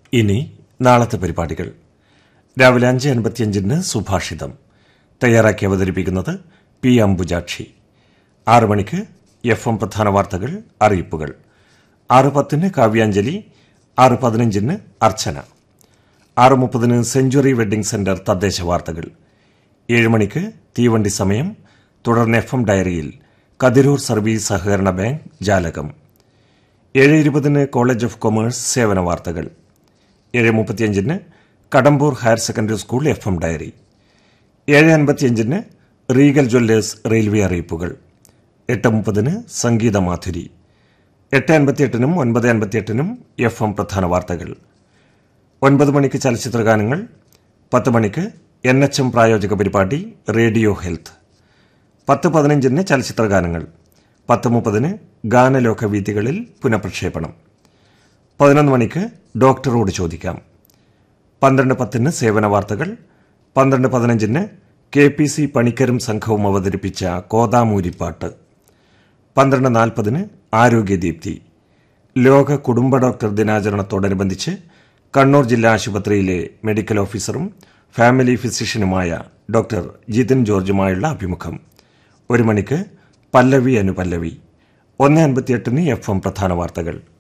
ഇനി നാളത്തെ പരിപാടികൾ രാവിലെ അഞ്ച് അൻപത്തിയഞ്ചിന് സുഭാഷിതം തയ്യാറാക്കി അവതരിപ്പിക്കുന്നത് പി അംബുജാക്ഷി ആറു മണിക്ക് എഫ് എം പ്രധാന വാർത്തകൾ അറിയിപ്പുകൾ ആറ് പത്തിന് കാവ്യാഞ്ജലി ആറ് പതിനഞ്ചിന് അർച്ചന ആറ് മുപ്പതിന് സെഞ്ചുറി വെഡ്ഡിംഗ് സെന്റർ തദ്ദേശ വാർത്തകൾ ഏഴ് മണിക്ക് തീവണ്ടി സമയം തുടർന്ന് എഫ് എം ഡയറിയിൽ കതിരൂർ സർവീസ് സഹകരണ ബാങ്ക് ജാലകം ഏഴ് ഇരുപതിന് കോളേജ് ഓഫ് കൊമേഴ്സ് സേവന വാർത്തകൾ ഏഴ് മുപ്പത്തിയഞ്ചിന് Kadambur higher secondary school F M diary ഏഴ് അൻപത്തിയഞ്ചിന് റീഗൽ ജ്വല്ലേഴ്സ് റെയിൽവേ അറിയിപ്പുകൾ എട്ട് മുപ്പതിന് സംഗീത മാധുരി എട്ട് അൻപത്തിയെട്ടിനും ഒൻപത് അൻപത്തിയെട്ടിനും എഫ് എം പ്രധാന വാർത്തകൾ ഒൻപത് മണിക്ക് ചലച്ചിത്രഗാനങ്ങൾ പത്ത് മണിക്ക് എൻ എച്ച് എം പ്രായോജക പരിപാടി റേഡിയോ ഹെൽത്ത് പത്ത് പതിനഞ്ചിന് ചലച്ചിത്രഗാനങ്ങൾ പത്ത് മുപ്പതിന് ഗാനലോക വീതികളിൽ പുനഃപ്രക്ഷേപണം പതിനൊന്ന് മണിക്ക് ഡോക്ടറോട് ചോദിക്കാം പന്ത്രണ്ട് പത്തിന് സേവന വാർത്തകൾ പന്ത്രണ്ട് പതിനഞ്ചിന് കെ പി സി പണിക്കരും സംഘവും അവതരിപ്പിച്ച കോതാമൂരിപ്പാട്ട് പന്ത്രണ്ട് നാൽപ്പതിന് ആരോഗ്യദീപ്തി ലോക കുടുംബ ഡോക്ടർ ദിനാചരണത്തോടനുബന്ധിച്ച് കണ്ണൂർ ജില്ലാ ആശുപത്രിയിലെ മെഡിക്കൽ ഓഫീസറും ഫാമിലി ഫിസിഷ്യനുമായ ഡോക്ടർ ജിതിൻ ജോർജുമായുള്ള അഭിമുഖം ഒരു മണിക്ക് പല്ലവി അനുപല്ലവി ഒന്ന് അൻപത്തിയെട്ടിന് എഫ് എം പ്രധാന വാർത്തകൾ